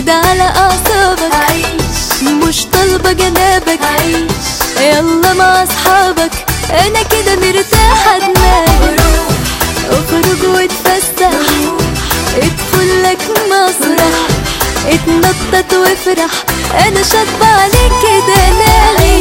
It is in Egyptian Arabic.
اهدى على اعصابك عيش مش طالبة جنابك عيش يلا مع اصحابك انا كده مرتاحة دماغي روح اخرج واتفسح ادخل لك مسرح اتنطط وافرح انا شاطبة عليك كده ناغي